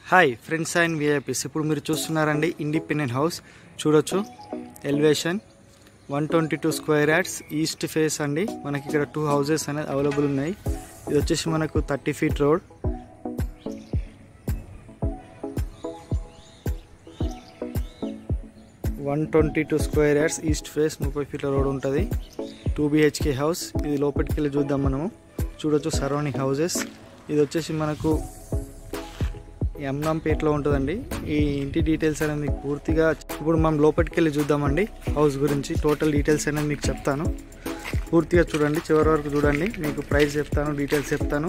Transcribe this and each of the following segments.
hi friends and VIPs ఇప్పుడు మీరు చూస్తున్నారండి ఇండిపెండెంట్ హౌస్ చూడొచ్చు elevation one twenty two square yards east face అండి మనకి ఇక్కడ టూ హౌసెస్ అనేది అవైలబుల్ ఉన్నాయి ఇది వచ్చేసి మనకు thirty feet road one twenty two square yards east face ముప్పై ఫీట్ల రోడ్ ఉంటుంది టూ బిహెచ్కే హౌస్ ఇది లోపలికి వెళ్ళి చూద్దాం మనము చూడొచ్చు సరౌండింగ్ హౌసెస్ ఇది వచ్చేసి మనకు యమ్నాంపేటలో ఉంటుందండి ఈ ఇంటి డీటెయిల్స్ అనేది మీకు పూర్తిగా ఇప్పుడు మనం లోపలికి వెళ్ళి చూద్దామండి హౌస్ గురించి టోటల్ డీటెయిల్స్ అనేది మీకు చెప్తాను పూర్తిగా చూడండి చివరి వరకు చూడండి మీకు ప్రైస్ చెప్తాను డీటెయిల్స్ చెప్తాను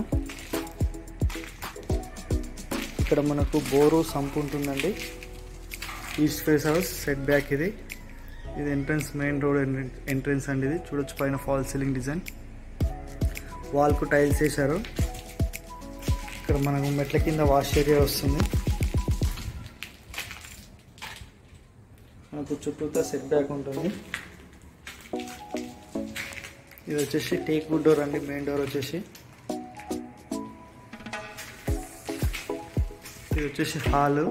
ఇక్కడ మనకు బోరు సంపు ఉంటుందండి east face house set back ఇది ఇది ఎంట్రన్స్ మెయిన్ రోడ్ ఎంట్రన్స్ అండి ఇది చూడొచ్చు పైన ఫాల్ సీలింగ్ డిజైన్ వాల్కు టైల్స్ వేశారు ఇక్కడ మనకు మెట్ల కింద వాష్ ఏరియా వస్తుంది మనకు చుట్టూతా సెట్ బ్యాక్ ఉంటుంది ఇది వచ్చేసి టేక్ వుడ్ డోర్ అండి మెయిన్ డోర్ వచ్చేసి ఇది వచ్చేసి హాలు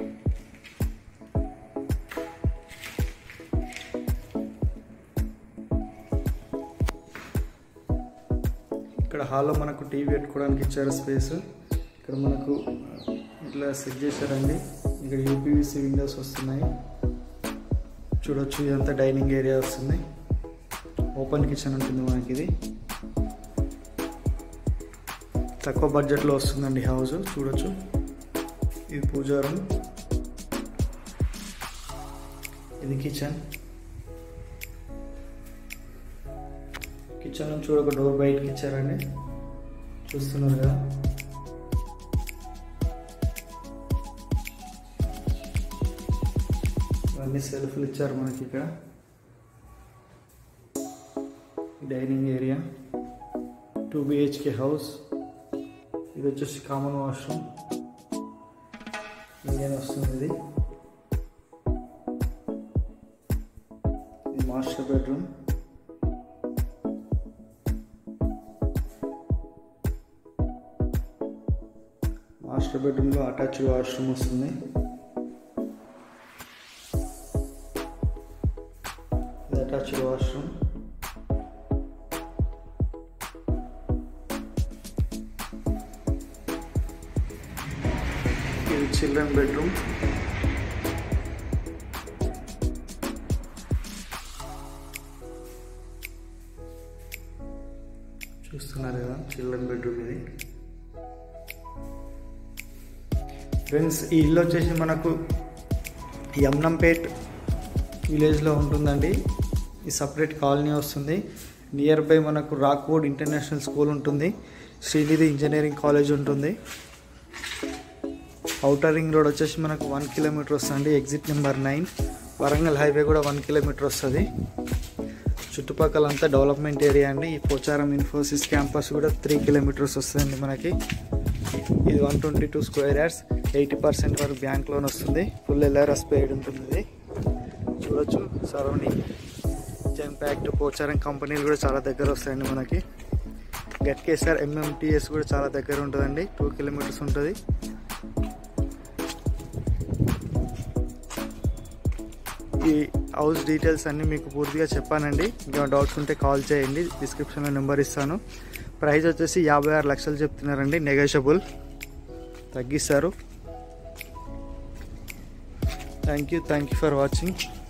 ఇక్కడ హాల్లో మనకు టీవీ పెట్టుకోవడానికి ఇచ్చారు స్పేస్ ఇక్కడ మనకు ఇట్లా సెట్ చేశారండి ఇక్కడ యూపీవీసీ విండోస్ వస్తున్నాయి చూడొచ్చు ఇదంతా డైనింగ్ ఏరియా వస్తుంది ఓపెన్ కిచెన్ ఉంటుంది మనకి ఇది తక్కువ బడ్జెట్లో వస్తుందండి హౌస్ చూడొచ్చు ఇది పూజా రూమ్ ఇది కిచెన్ కిచెన్ నుంచి కూడా ఒక డోర్ బయటకి ఇచ్చారండి చూస్తున్నారు కదా ఇవన్నీ సెల్ఫ్లు ఇచ్చారు మనకి ఇక్కడ dining area two BHK house ఇది వచ్చేసి కామన్ వాష్రూమ్ ఇండియన్ వస్తుంది ఇది ఇది మాస్టర్ బెడ్రూమ్ మాస్టర్ బెడ్రూమ్లో అటాచ్డ్ వాష్రూమ్ వస్తుంది ఇది అటాచ్డ్ వాష్రూమ్ ఇది చిల్డ్రన్ బెడ్రూమ్ చూస్తున్నారు కదా చిల్డ్రన్ బెడ్రూమ్ ఇది ఫ్రెండ్స్ ఈ ఇల్లు వచ్చేసి మనకు యమ్నంపేట్ విలేజ్లో ఉంటుందండి ఈ సపరేట్ కాలనీ వస్తుంది నియర్ బై మనకు రాక్వుడ్ ఇంటర్నేషనల్ స్కూల్ ఉంటుంది శ్రీనిధి ఇంజనీరింగ్ కాలేజ్ ఉంటుంది అవుటర్ రింగ్ రోడ్ వచ్చేసి మనకు వన్ కిలోమీటర్ వస్తుంది exit number nine Warangal highway కూడా వన్ కిలోమీటర్ వస్తుంది చుట్టుపక్కల అంతా డెవలప్మెంట్ ఏరియా అండి ఈ పోచారం ఇన్ఫోసిస్ క్యాంపస్ కూడా త్రీ కిలోమీటర్స్ వస్తుందండి మనకి ఇది one twenty two square yards eighty percent వరకు బ్యాంక్ లోన్ వస్తుంది ఫుల్ ఎల్ఆర్ఎస్ పేడ్ ఉంటుంది ఇది చూడొచ్చు సరౌండింగ్ జంపాక్ట్ పోచారం కంపెనీలు కూడా చాలా దగ్గర వస్తాయండి మనకి గట్కేసార్ ఎంఎంటీఎస్ కూడా చాలా దగ్గర ఉంటుందండి టూ కిలోమీటర్స్ ఉంటుంది ఈ హౌస్ డీటెయిల్స్ అన్నీ మీకు పూర్తిగా చెప్పానండి ఇంకా డౌట్స్ ఉంటే కాల్ చేయండి డిస్క్రిప్షన్లో నెంబర్ ఇస్తాను ప్రైస్ వచ్చేసి యాభై ఆరు లక్షలు చెప్తున్నారండి నెగోషియబుల్ తగ్గిస్తారు thank you thank you for watching